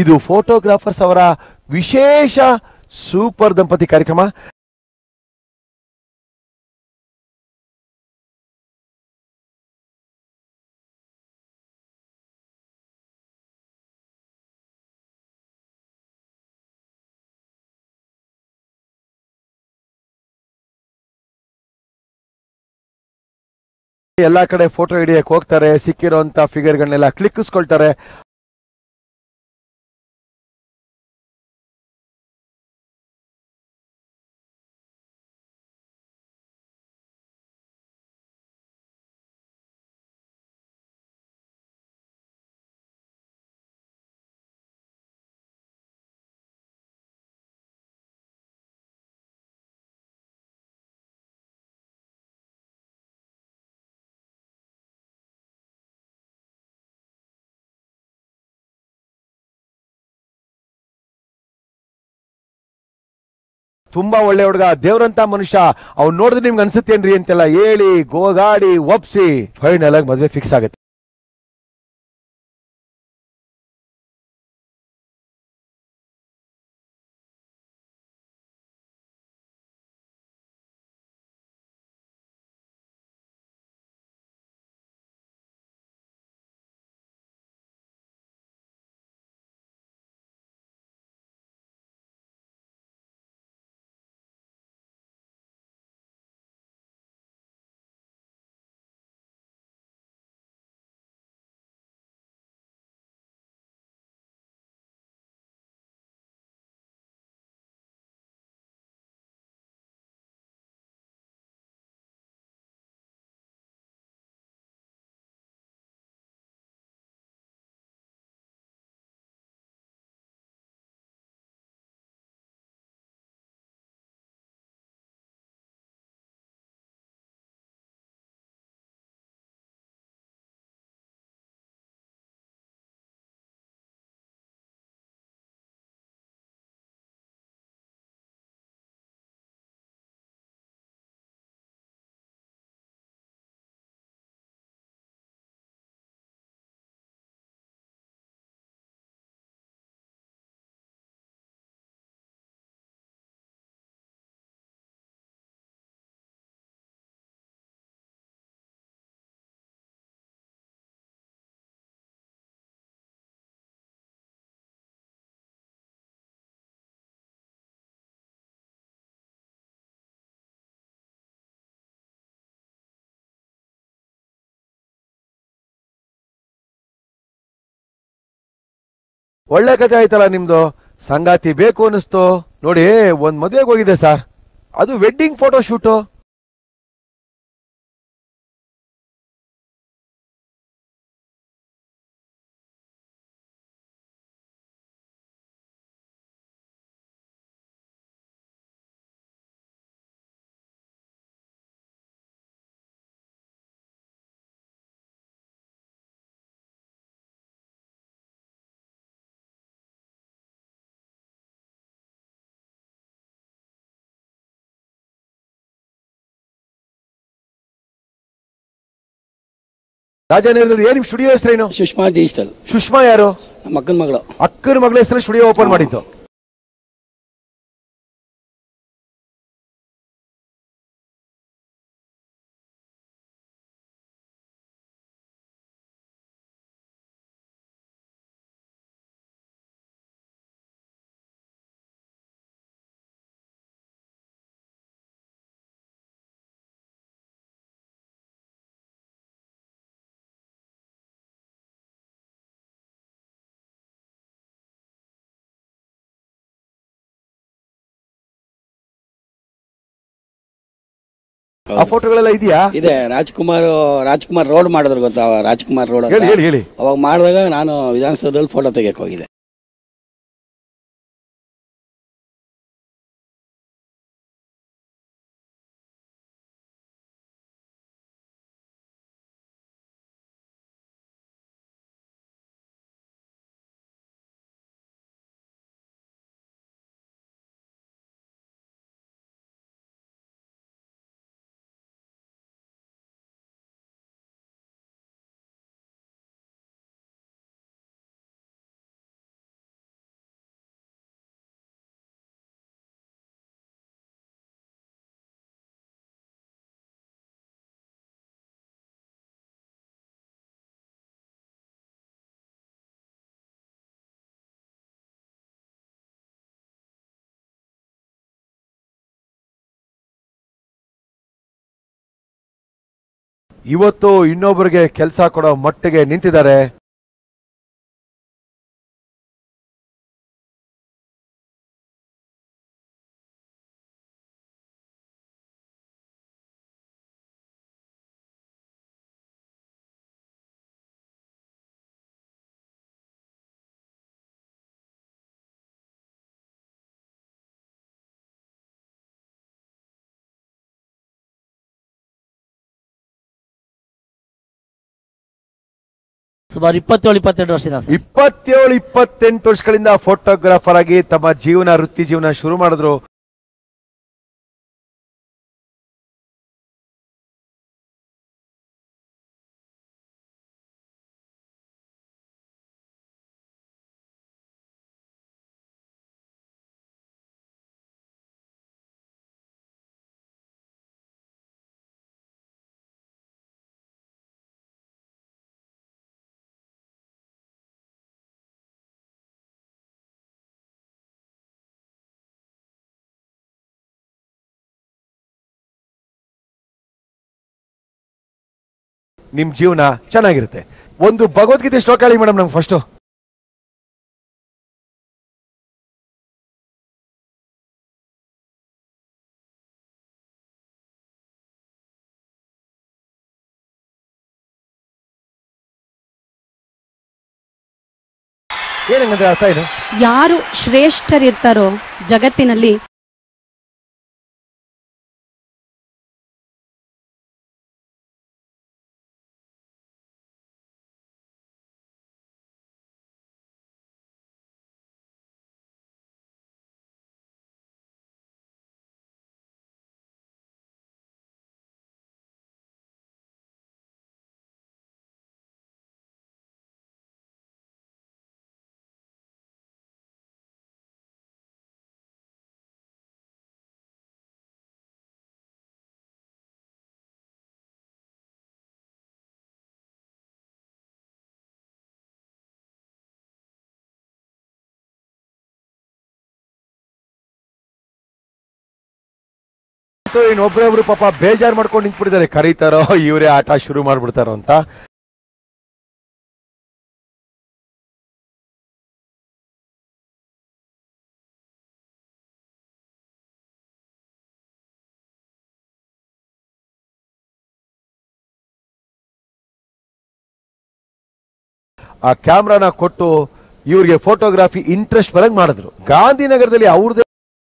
ಇದು ಫೋಟೋಗ್ರಾಫರ್ಸ್ ಅವರ ವಿಶೇಷ ಸೂಪರ್ ದಂಪತಿ ಕಾರ್ಯಕ್ರಮ ಎಲ್ಲಾ ಕಡೆ ಫೋಟೋ ಹಿಡಿಯಕ್ ಹೋಗ್ತಾರೆ ಸಿಕ್ಕಿರೋಂತ ಫಿಗರ್ಗಳನ್ನೆಲ್ಲ ಕ್ಲಿಕ್ಕಿಸ್ಕೊಳ್ತಾರೆ ತುಂಬಾ ಒಳ್ಳೆ ಹುಡುಗ ದೇವ್ರಂತ ಮನುಷ್ಯ ಅವ್ನು ನೋಡಿದ್ರೆ ನಿಮ್ಗೆ ಅನ್ಸುತ್ತೇನ್ರಿ ಅಂತೆಲ್ಲ ಹೇಳಿ ಗೋಗಾಡಿ ಒಪ್ಸಿ ಫೈನಲ್ ಆಗಿ ಮದ್ವೆ ಫಿಕ್ಸ್ ಆಗುತ್ತೆ ಒಳ್ಳೆ ಕತೆ ಆಯ್ತಲ್ಲ ನಿಮ್ದು ಸಂಗಾತಿ ಬೇಕು ಅನಿಸ್ತು ನೋಡಿ ಒಂದ್ ಮದ್ವೆಗೆ ಹೋಗಿದೆ ಸರ್ ಅದು ವೆಡ್ಡಿಂಗ್ ಫೋಟೋ ಶೂಟು ರಾಜನೇರದಲ್ಲಿ ಏನ್ ಸ್ಟುಡಿಯೋ ಹೆಸರೇನು ಸುಷ್ಮಾ ಡಿಜಿಟಲ್ ಸುಷ್ಮಾ ಯಾರು ನಮ್ಮ ಮಕ್ಕನ ಮಗಳು ಅಕ್ಕನ ಮಗಳ ಹೆಸರು ಸ್ಟುಡಿಯೋ ಓಪನ್ ಮಾಡಿದ್ದು ಆ ಫೋಟೋಗಳೆಲ್ಲ ಇದೆಯಾ ಇದೆ ರಾಜ್ಕುಮಾರ್ ರಾಜ್ಕುಮಾರ್ ರೋಡ್ ಮಾಡಿದ್ರು ಗೊತ್ತಾ ರಾಜ್ಕುಮಾರ್ ರೋಡ್ ಹೇಳಿ ಹೇಳಿ ಹೇಳಿ ಅವಾಗ ಮಾಡಿದಾಗ ನಾನು ವಿಧಾನಸೌಧದಲ್ಲಿ ಫೋಟೋ ತೆಗಿಯಕ್ಕೆ ಹೋಗಿದ್ದೆ ಇವತ್ತು ಇನ್ನೊಬ್ಬರಿಗೆ ಕೆಲಸ ಕೊಡೋ ಮಟ್ಟಿಗೆ ನಿಂತಿದ್ದಾರೆ ಸುಮಾರು ಇಪ್ಪತ್ತೇಳು ಇಪ್ಪತ್ತೆರಡು ವರ್ಷದಿಂದ ಸರ್ ಇಪ್ಪತ್ತೇಳು ಇಪ್ಪತ್ತೆಂಟು ವರ್ಷಗಳಿಂದ ಫೋಟೋಗ್ರಾಫರ್ ಆಗಿ ತಮ್ಮ ಜೀವನ ವೃತ್ತಿ ಜೀವನ ಶುರು ಮಾಡಿದ್ರು ನಿಮ್ ಜೀವನ ಚೆನ್ನಾಗಿರುತ್ತೆ ಒಂದು ಭಗವದ್ಗೀತೆ ಶ್ಲೋಕ ಹೇಳಿ ಮೇಡಮ್ ನಂಗೆ ಫಸ್ಟ್ ಏನಂಗಂದ್ರೆ ಅರ್ಥ ಏನು ಯಾರು ಶ್ರೇಷ್ಠರಿರ್ತಾರೋ ಜಗತ್ತಿನಲ್ಲಿ ಇನ್ನು ಒಬ್ರೊಬ್ರು ಪಾಪ ಬೇಜಾರ್ ಮಾಡ್ಕೊಂಡು ನಿಂತ್ಬಿಟ್ಟಿದ್ದಾರೆ ಕರೀತಾರೋ ಇವರೇ ಆಟ ಶುರು ಮಾಡ್ಬಿಡ್ತಾರೋ ಅಂತ ಆ ಕ್ಯಾಮ್ರಾನ ಕೊಟ್ಟು ಇವ್ರಿಗೆ ಫೋಟೋಗ್ರಫಿ ಇಂಟ್ರೆಸ್ಟ್ ಬರಂಗ್ ಮಾಡಿದ್ರು ಗಾಂಧಿನಗರದಲ್ಲಿ ಅವ್ರದೇ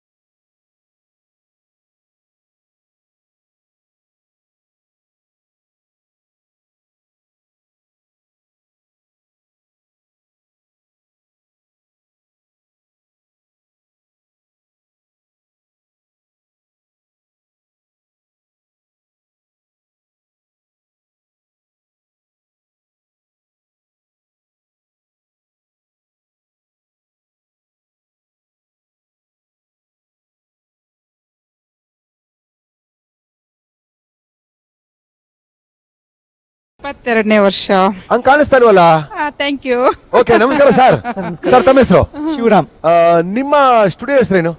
ಇಪ್ಪತ್ತೆರಡನೇ ವರ್ಷ ಹಂಗ್ ಕಾಣಿಸ್ತಾ ಇಲ್ವಲ್ಲ ಥ್ಯಾಂಕ್ ಯು ಓಕೆ ನಮಸ್ಕಾರ ಸರ್ ಸರ್ ತಮ್ಮ ಹೆಸರು ಶಿವರಾಮ್ ಆ, ನಿಮ್ಮ ಸ್ಟುಡಿಯೋ ಹೆಸರೇನು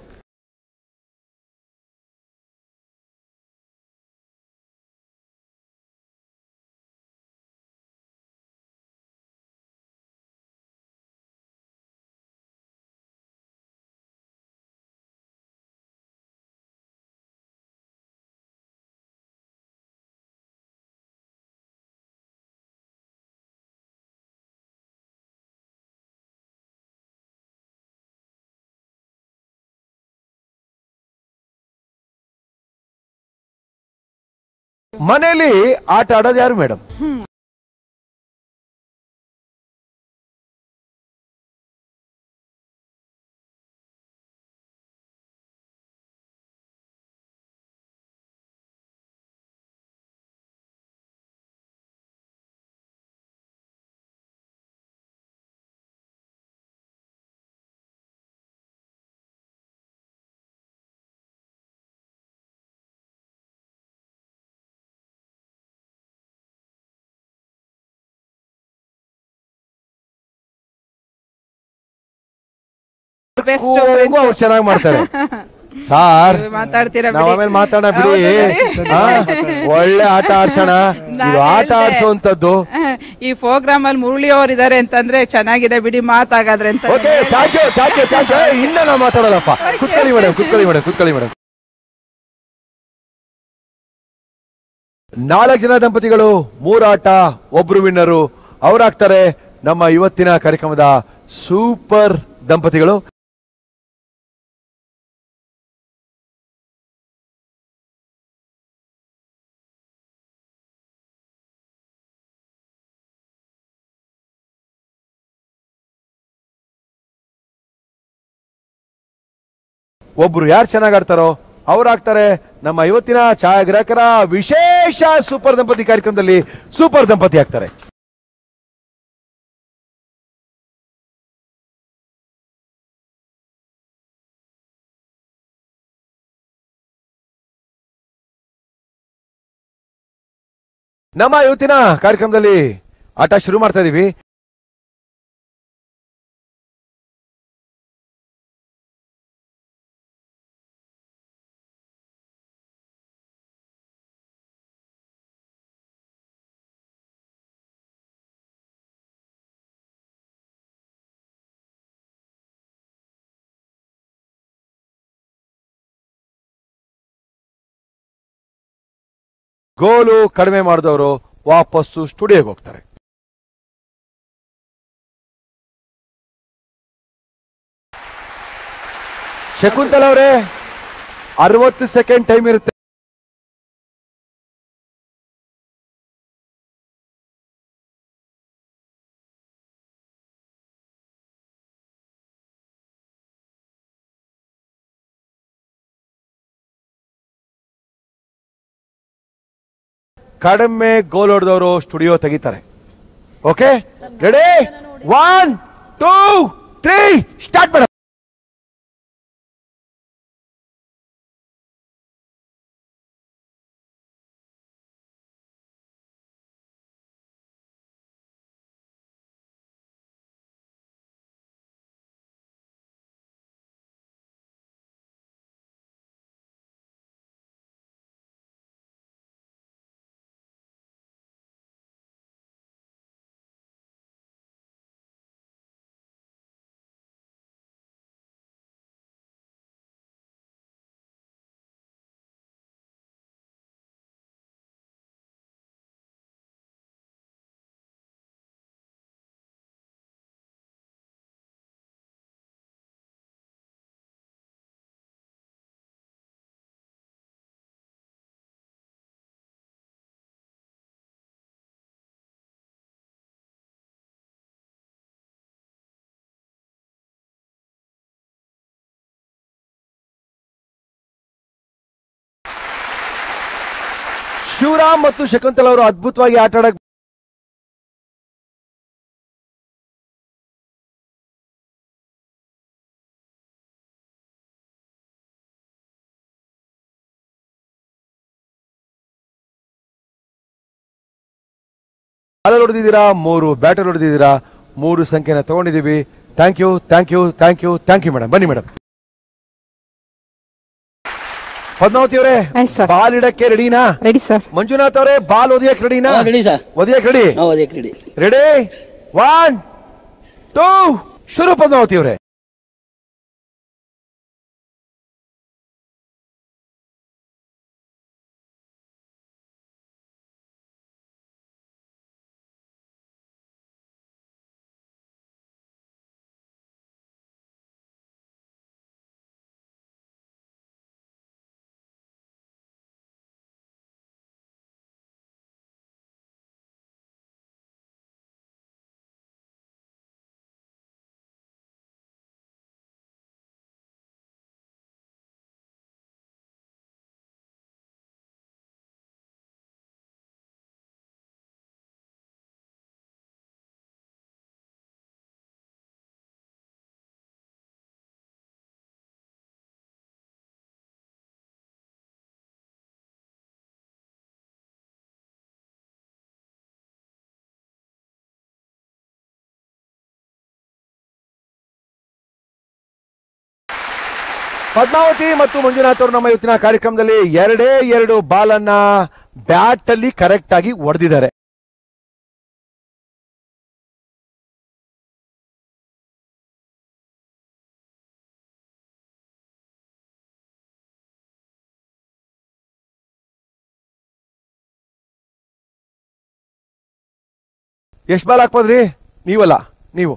ಮನೆಯಲ್ಲಿ ಆಟ ಆಡೋದು ಯಾರು ಮೇಡಮ್ ಬೆಸ್ಟ್ ಅವ್ರು ಚೆನ್ನಾಗಿ ಮಾಡ್ತಾರೆ ಸಾರ್ ಮಾತಾಡ್ತೀರಾ ನಾವ್ ಬಿಡಿ. ಆಮೇಲೆ ಮಾತಾಡೋಣ ಬಿಡಿ ಹೌದು ಹಾ? ಒಳ್ಳೆ ಆಟ ಆಡ್ಸೋಣ ನಾನ್ ಇದು ಆಟ ಹೇಳ್ದೆ. ಆಡ್ಸೋಂಥದ್ದು ಈ ಪ್ರೋಗ್ರಾಮ್ ಅಲ್ಲಿ ಮುರಳಿ ಅವ್ರು ಇದಾರೆ ಅಂತಂದ್ರೆ ಚೆನ್ನಾಗಿದೆ ಬಿಡಿ ಮಾತಾಗಾದ್ರೆ ಅಂತ okay thank you thank you thank you ಇನ್ನ ನಾವು ಮಾತಾಡೋದಪ್ಪ ಕುತ್ಕೊಳ್ಳಿ ಮೇಡಮ್ ಕುತ್ಕೊಳ್ಳಿ ಮೇಡಮ್ ಕುತ್ಕೊಳ್ಳಿ ಮೇಡಮ್ ನಾಲ್ಕು ಜನ ದಂಪತಿಗಳು ಮೂರಾಟ ಒಬ್ರು ವಿನ್ನರು ಅವರಾಗ್ತಾರೆ ನಮ್ಮ ಇವತ್ತಿನ ಕಾರ್ಯಕ್ರಮದ ಸೂಪರ್ ದಂಪತಿಗಳು ಒಬ್ರು ಯಾರು ಚೆನ್ನಾಗ್ ಆಡ್ತಾರೋ ಅವ್ರಾಗ್ತಾರೆ ನಮ್ಮ ಇವತ್ತಿನ ಛಾಯಾಗ್ರಾಹಕರ ವಿಶೇಷ ಸೂಪರ್ ದಂಪತಿ ಕಾರ್ಯಕ್ರಮದಲ್ಲಿ ಸೂಪರ್ ದಂಪತಿ ಆಗ್ತಾರೆ ನಮ್ಮ ಇವತ್ತಿನ ಕಾರ್ಯಕ್ರಮದಲ್ಲಿ ಆಟ ಶುರು ಮಾಡ್ತಾ ಇದೀವಿ ಗೋಲು ಕಡಿಮೆ ಮಾಡಿದವರು ವಾಪಸ್ಸು ಸ್ಟುಡಿಯೋಗೆ ಹೋಗ್ತಾರೆ ಶಕುಂತಲ ಅವರೇ ಅರವತ್ತು ಸೆಕೆಂಡ್ ಟೈಮ್ ಇರುತ್ತೆ ಕಡಿಮೆ ಗೋಲ್ ಹೊಡೆದವರು ಸ್ಟುಡಿಯೋ ತೆಗಿತಾರೆ okay ready one two three start ಮಾಡ ಶಿವರಾಮ್ ಮತ್ತು ಶಕುಂತಲ ಅವರು ಅದ್ಭುತವಾಗಿ ಆಟ ಆಡಕ್ ಬಾಲ್ ಹೊಡೆದಿದ್ದೀರಾ ಮೂರು ಬ್ಯಾಟರ್ ಹೊಡೆದಿದ್ದೀರಾ ಮೂರು ಸಂಖ್ಯೆನ ತಗೊಂಡಿದ್ದೀವಿ thank you thank you thank you thank you madam ಬನ್ನಿ ಮೇಡಮ್ ಪದ್ಮಾವತಿ ಅವರೇ ಆಯ್ತು ಸರ್ ಬಾಲ್ ಇಡಕ್ಕೆ ರೆಡಿನಾ ರೆಡಿ ಸರ್ ಮಂಜುನಾಥ್ ಅವರೇ ಬಾಲ್ ಒದಿಯಕ್ ರೆಡಿನಾ ರೆಡಿ ಸರ್ ಒದಿಯಕ್ ರೆಡಿ ನಾವು ಅದಕ್ಕೆ ರೆಡಿ ರೆಡಿ ಒನ್ ಟೂ ಶುರು ಪದ್ಮಾವತಿ ಅವರೇ ಪದ್ಮಾವತಿ ಮತ್ತು ಮಂಜುನಾಥ್ ಅವರು ನಮ್ಮ ಇವತ್ತಿನ ಕಾರ್ಯಕ್ರಮದಲ್ಲಿ ಎರಡೇ ಎರಡು ಬಾಲನ್ನ ಬ್ಯಾಟ್ ಅಲ್ಲಿ ಕರೆಕ್ಟ್ ಆಗಿ ಹೊಡೆದಿದ್ದಾರೆ ಎಷ್ಟು ಬಾಲ್ ಹಾಕ್ಬೋದ್ರಿ ನೀವಲ್ಲ ನೀವು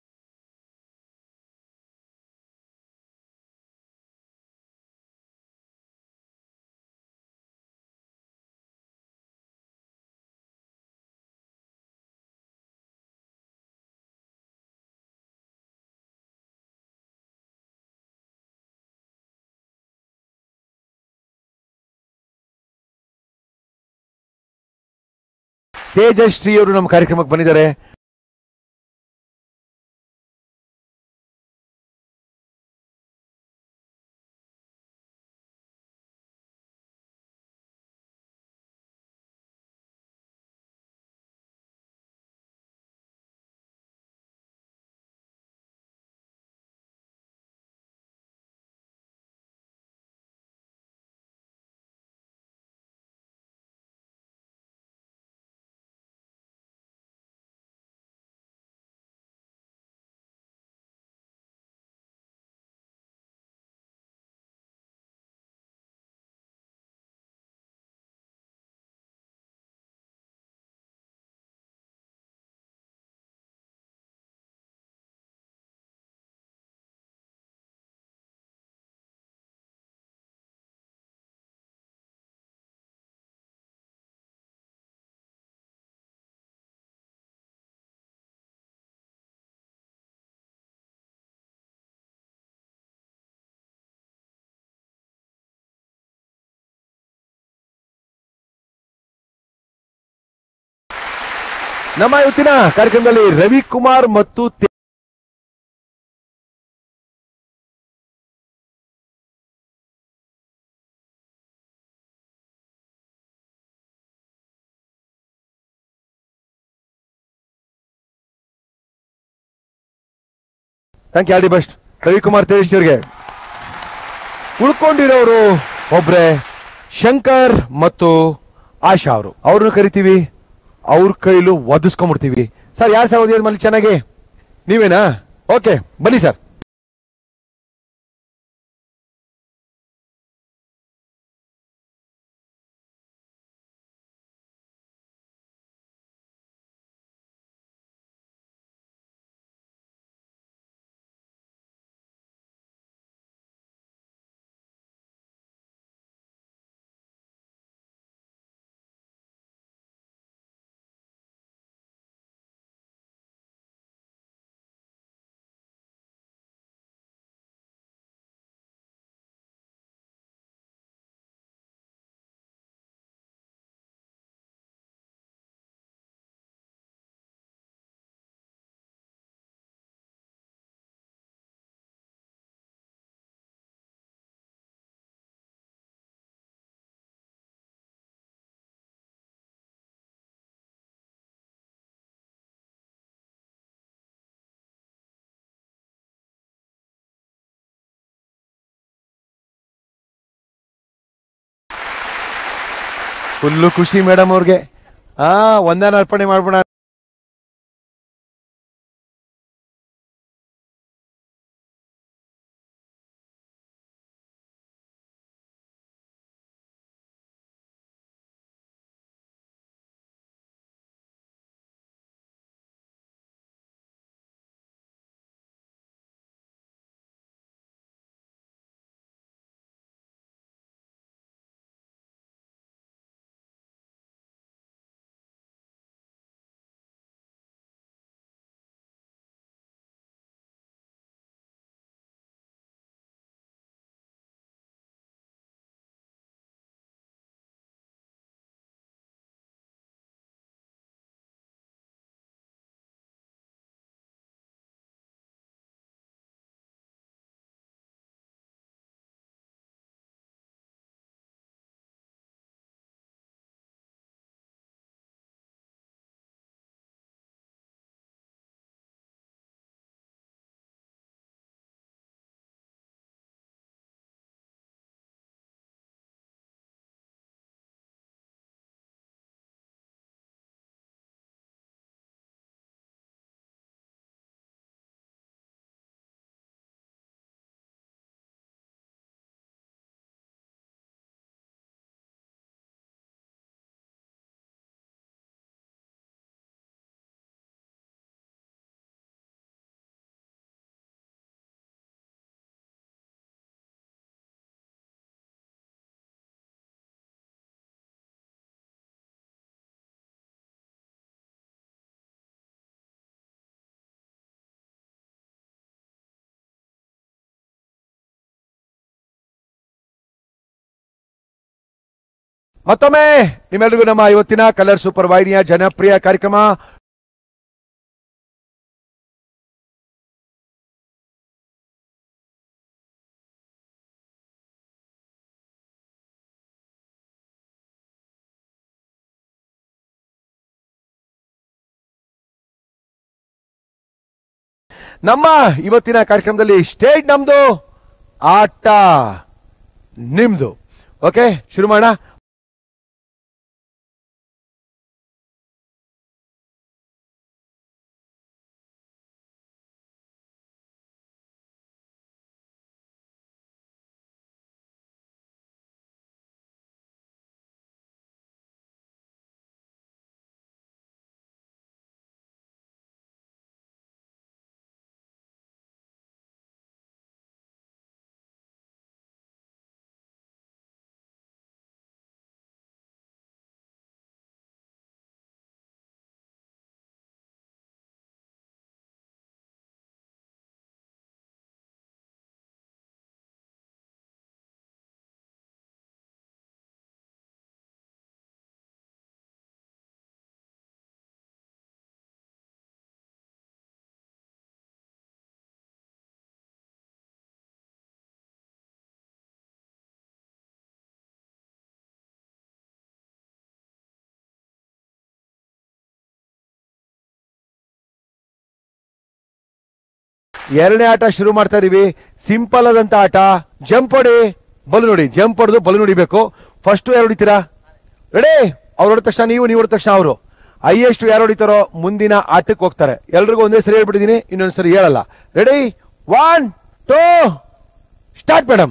ತೇಜಶ್ರೀ ಅವರು ನಮ್ಮ ಕಾರ್ಯಕ್ರಮಕ್ಕೆ ಬಂದಿದ್ದಾರೆ ನಮ್ಮ ಇವತ್ತಿನ ಕಾರ್ಯಕ್ರಮದಲ್ಲಿ ರವಿಕುಮಾರ್ ಮತ್ತು ತೇ- thank you all the best Ravikumar Tej ಅವರಿಗೆ ಉಳ್ಕೊಂಡಿರೋರು ಒಬ್ರೆ ಶಂಕರ್ ಮತ್ತು ಆಶಾ ಅವರು ಅವ್ರನ್ನ ಕರಿತೀವಿ ಅವ್ರ ಕೈಲೂ ಒದಿಸ್ಕೊಂಡ್ಬಿಡ್ತೀವಿ ಸರ್ ಯಾರು ಸರ್ ಓದಿಯೋದು ಮಲ್ಲಿ ಚೆನ್ನಾಗಿ ನೀವೇನಾ ಓಕೆ ಬನ್ನಿ ಸರ್ ಫುಲ್ಲು ಖುಷಿ ಮೇಡಮ್ ಅವ್ರಿಗೆ ಆ ಒಂದನ ಅರ್ಪಣೆ ಮಾಡ್ಬೋಣ ಮತ್ತೊಮ್ಮೆ ನಿಮ್ಮೆಲ್ಲರಿಗೂ ನಮ್ಮ ಇವತ್ತಿನ ಕಲರ್ ಸೂಪರ್ ವಾಹಿನಿಯ ಜನಪ್ರಿಯ ಕಾರ್ಯಕ್ರಮ ನಮ್ಮ ಇವತ್ತಿನ ಕಾರ್ಯಕ್ರಮದಲ್ಲಿ ಸ್ಟೇಜ್ ನಮ್ದು ಆಟ ನಿಮ್ದು ಓಕೆ ಶುರು ಮಾಡೋಣ ಎರಡನೇ ಆಟ ಶುರು ಮಾಡ್ತಾ ಇದೀವಿ ಸಿಂಪಲ್ ಆದಂತ ಆಟ ಜಂಪ್ ಹೊಡಿ ಬಲು ನೋಡಿ ಜಂಪ್ ಹೊಡೆದು ಬಲು ನೋಡಿಬೇಕು ಫಸ್ಟ್ ಯಾರು ಹೊಡಿತೀರಾ ರೆಡಿ ಅವ್ರು ಹೊಡೆದ ತಕ್ಷಣ ನೀವು ನೀವು ಹೊಡೆದ ತಕ್ಷಣ ಅವರು ಹೈಯೆಸ್ಟ್ ಯಾರು ಹೊಡಿತಾರೋ ಮುಂದಿನ ಆಟಕ್ಕೆ ಹೋಗ್ತಾರೆ ಎಲ್ರಿಗೂ ಒಂದೇ ಸರಿ ಹೇಳ್ಬಿಟ್ಟಿದ್ದೀನಿ ಇನ್ನೊಂದು ಸರಿ ಹೇಳಲ್ಲ ready one two start madam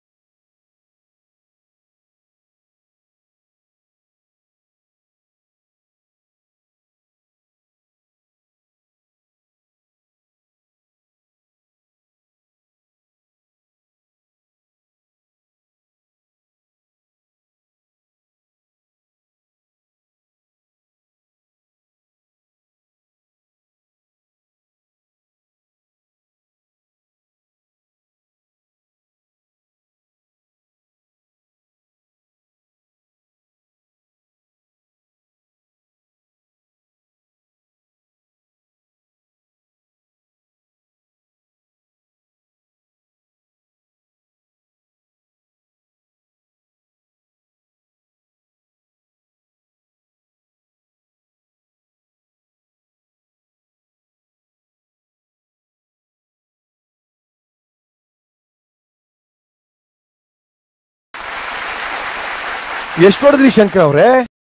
ಎಷ್ಟು ಹೊಡೆದ್ರಿ ಶಂಕರ್ ಅವ್ರೆ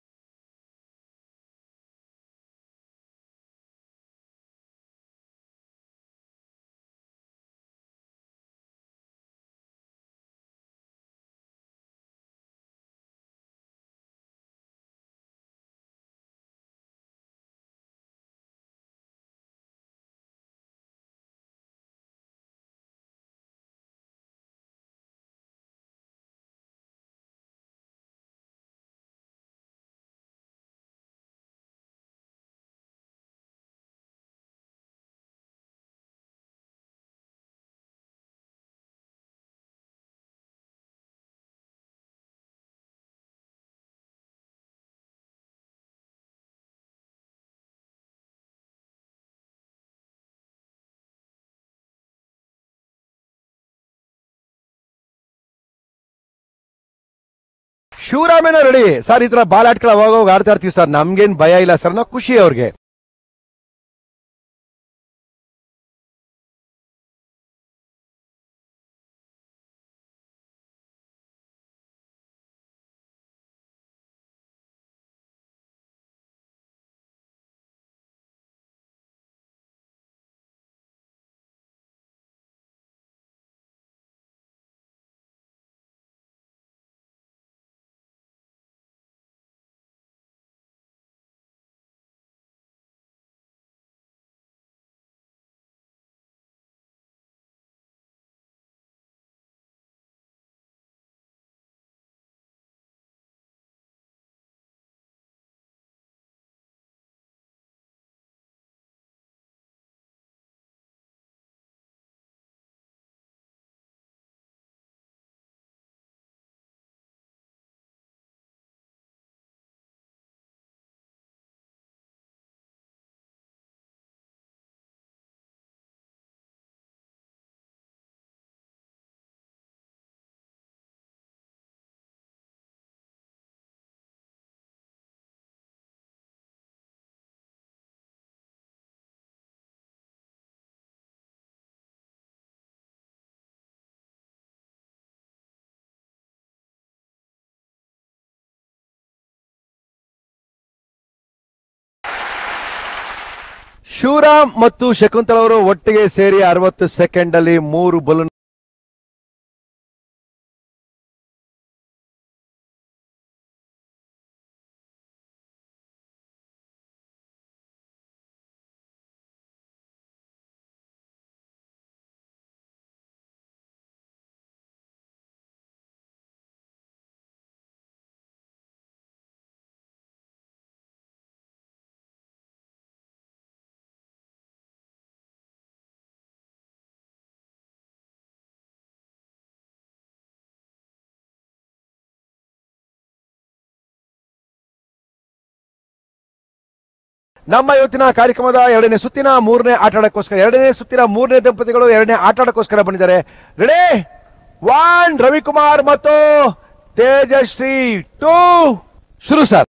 ಶಿವರಾಮೇನ ರೆಡಿ ಸರ್ ಈ ತರ ಬಾಲ್ ಆಟ್ಗಳ ಅವಾಗ ಹೋಗಿ ಆಡ್ತಾ ಇರ್ತೀವಿ ಸರ್ ನಮ್ಗೇನ್ ಭಯ ಇಲ್ಲ ಸರ್ ನಾವು ಖುಷಿ ಅವ್ರಿಗೆ ಶಿವರಾಮ್ ಮತ್ತು ಶಕುಂತಲ ಅವರು ಒಟ್ಟಿಗೆ ಸೇರಿ ಅರವತ್ತು ಸೆಕೆಂಡ್ ಅಲ್ಲಿ ಮೂರು ಬಲೂನ್ ನಮ್ಮ ಇವತ್ತಿನ ಕಾರ್ಯಕ್ರಮದ ಎರಡನೇ ಸುತ್ತಿನ ಮೂರನೇ ಆಟ ಆಡಕ್ಕೋಸ್ಕರ ಎರಡನೇ ಸುತ್ತಿನ ಮೂರನೇ ದಂಪತಿಗಳು ಎರಡನೇ ಆಟ ಆಡಕ್ಕೋಸ್ಕರ ಬಂದಿದ್ದಾರೆ ರೆಡಿ ಒನ್ ರವಿಕುಮಾರ್ ಮತ್ತು ತೇಜಶ್ರೀ ಟೂ ಶುರು ಸರ್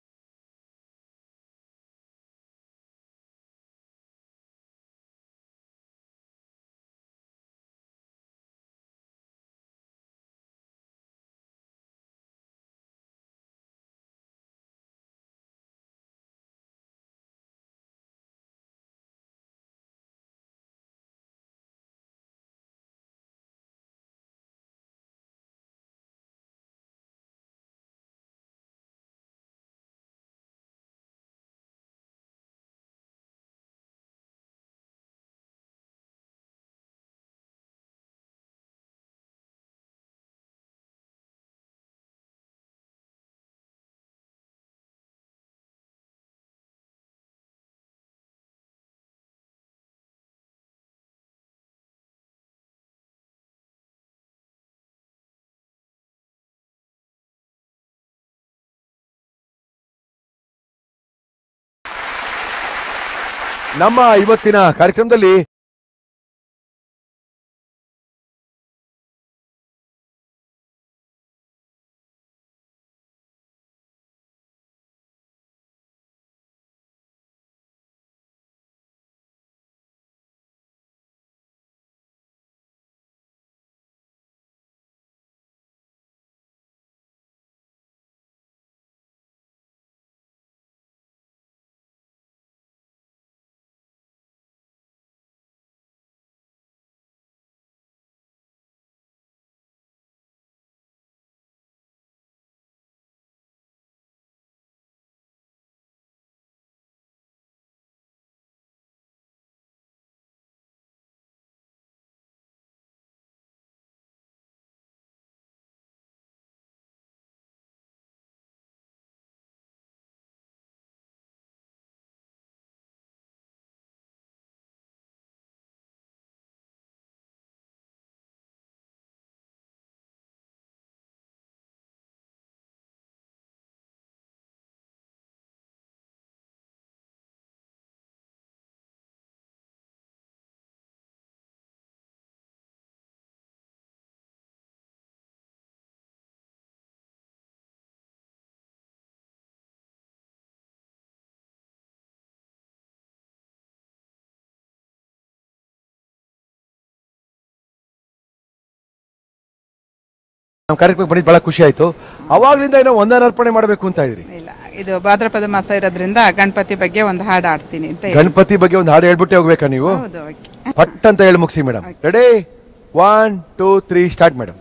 ನಮ್ಮ ಇವತ್ತಿನ ಕಾರ್ಯಕ್ರಮದಲ್ಲಿ ನಮ್ಮ ಕಾರ್ಯಕ್ರಮಕ್ಕೆ ಬಂದಿದ್ದು ಬಹಳ ಖುಷಿ ಆಯ್ತು ಅವಾಗ್ಲಿಂದ ಏನೋ ಒಂದನ ಅರ್ಪಣೆ ಮಾಡಬೇಕು ಅಂತ ಇದ್ರಿ ಇಲ್ಲ ಇದು ಭಾದ್ರಪದ ಮಾಸ ಇರೋದ್ರಿಂದ ಗಣಪತಿ ಬಗ್ಗೆ ಒಂದು ಹಾಡು ಆಡ್ತೀನಿ ಅಂತ ಹೇಳಿ. ಗಣಪತಿ ಬಗ್ಗೆ ಒಂದು ಹಾಡು ಹೇಳ್ಬಿಟ್ಟೆ ಹೋಗ್ಬೇಕಾ ನೀವು ಹೌದು ಓಕೆ ಪಟ್ ಅಂತ ಹೇಳಿ ಮುಗಿಸಿ madam ready one two three start madam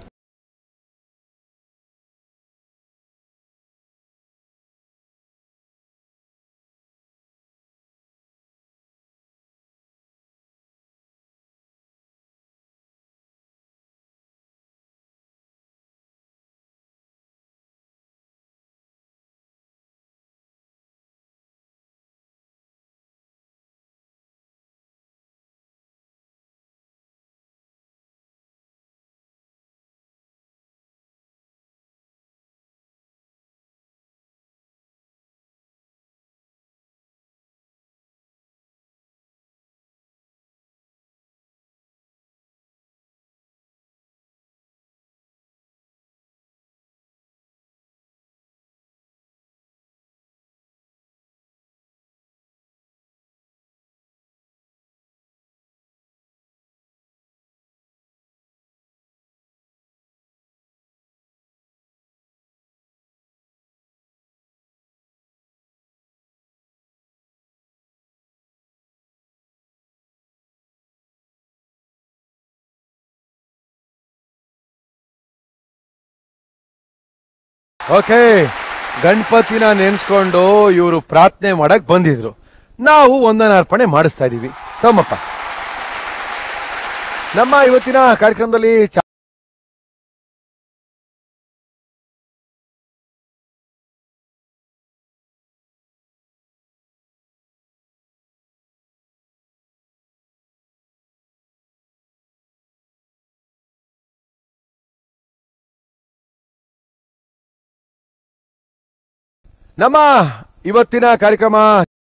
okay ಗಣಪತಿನ ನೆನ್ಸ್ಕೊಂಡು ಇವರು ಪ್ರಾರ್ಥನೆ ಮಾಡಕ್ ಬಂದಿದ್ರು ನಾವು ಒಂದನ ಅರ್ಪಣೆ ಮಾಡಿಸ್ತಾ ಇದೀವಿ ತಮ್ಮಪ್ಪ ನಮ್ಮ ಇವತ್ತಿನ ಕಾರ್ಯಕ್ರಮದಲ್ಲಿ ಚ- ನಮ್ಮ ಇವತ್ತಿನ ಕಾರ್ಯಕ್ರಮ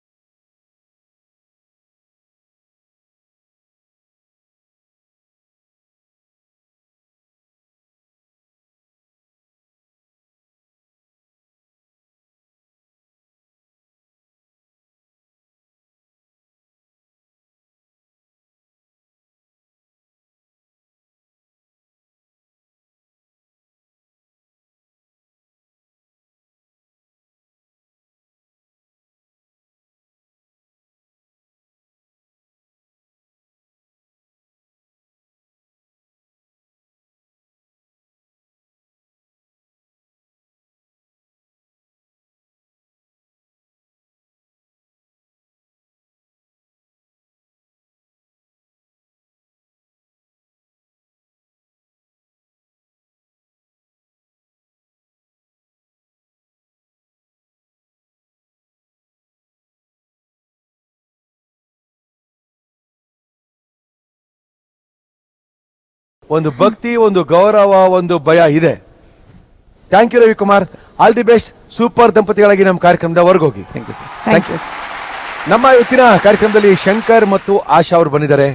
ಒಂದು ಭಕ್ತಿ ಒಂದು ಗೌರವ ಒಂದು ಭಯ ಇದೆ thank you Ravikumar all the best super ದಂಪತಿಗಳಾಗಿ ನಮ್ಮ ಕಾರ್ಯಕ್ರಮದ ಹೊರಗೋಗಿ ಥ್ಯಾಂಕ್ ಯು ಥ್ಯಾಂಕ್ ಯು ನಮ್ಮ ಇವತ್ತಿನ ಕಾರ್ಯಕ್ರಮದಲ್ಲಿ ಶಂಕರ್ ಮತ್ತು ಆಶಾ ಅವರು ಬಂದಿದ್ದಾರೆ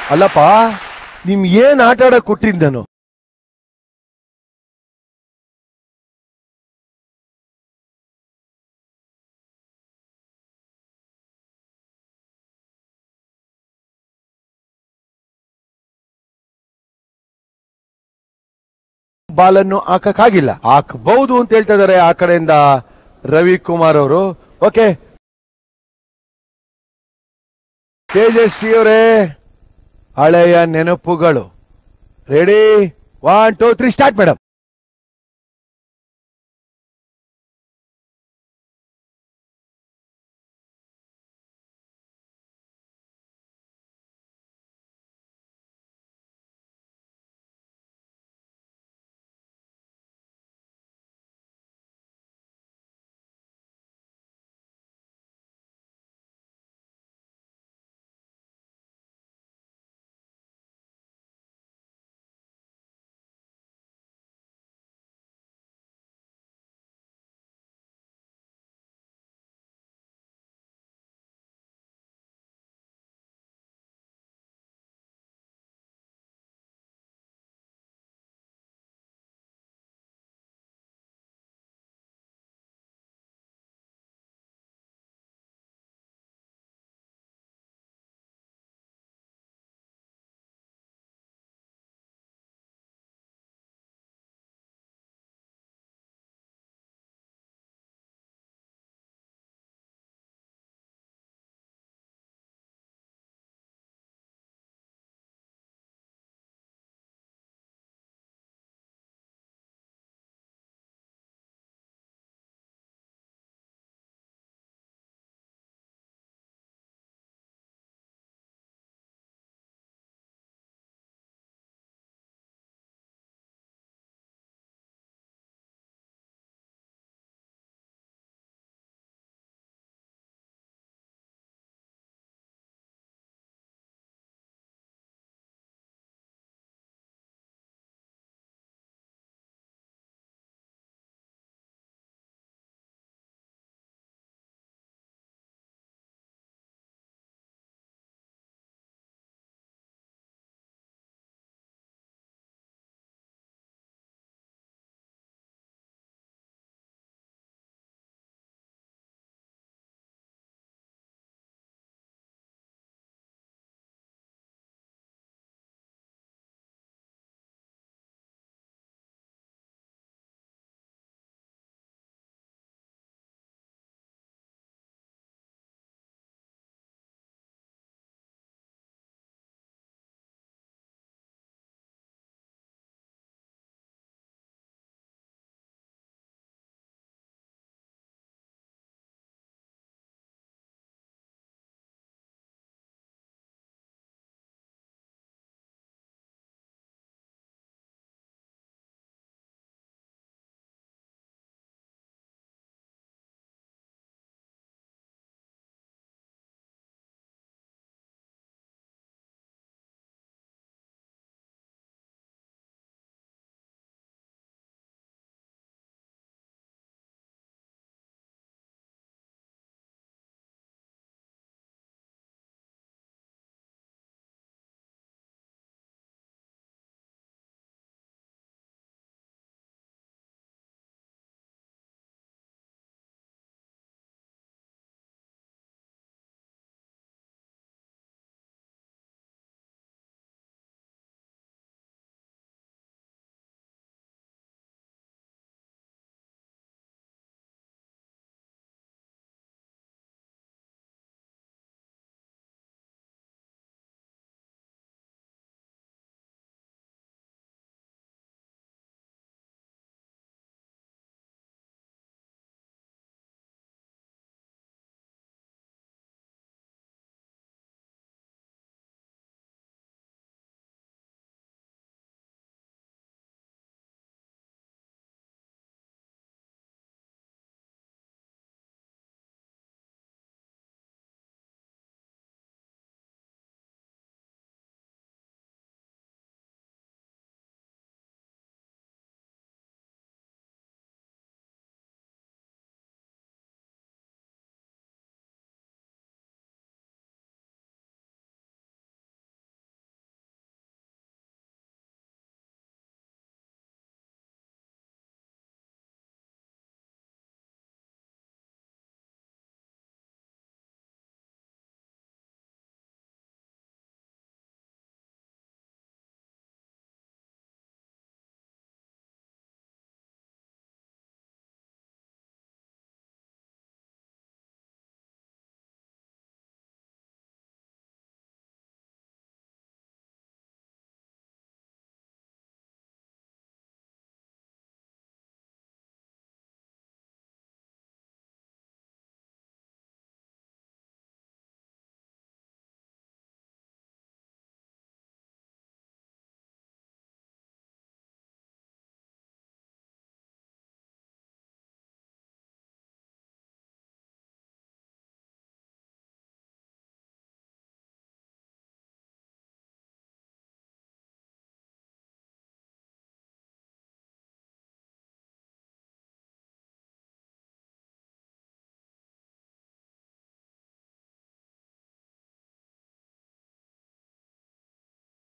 ಅಲ್ಲಪ್ಪ ನಿಮ್ ಏನ್ ಆಟ ಆಡಕ್ ಕೊಟ್ಟಿದ್ ನಾನು ಬಾಲನ್ನು ಹಾಕಕ್ಕಾಗಿಲ್ಲ ಹಾಕಬಹುದು ಅಂತ ಹೇಳ್ತಾ ಇದಾರೆ ಆ ಕಡೆಯಿಂದ ರವಿಕುಮಾರ್ ಅವರು ಓಕೆ ತೇಜಸ್ವಿ ಅವರೇ ಹಳೆಯ ನೆನಪುಗಳು ready one two three start madam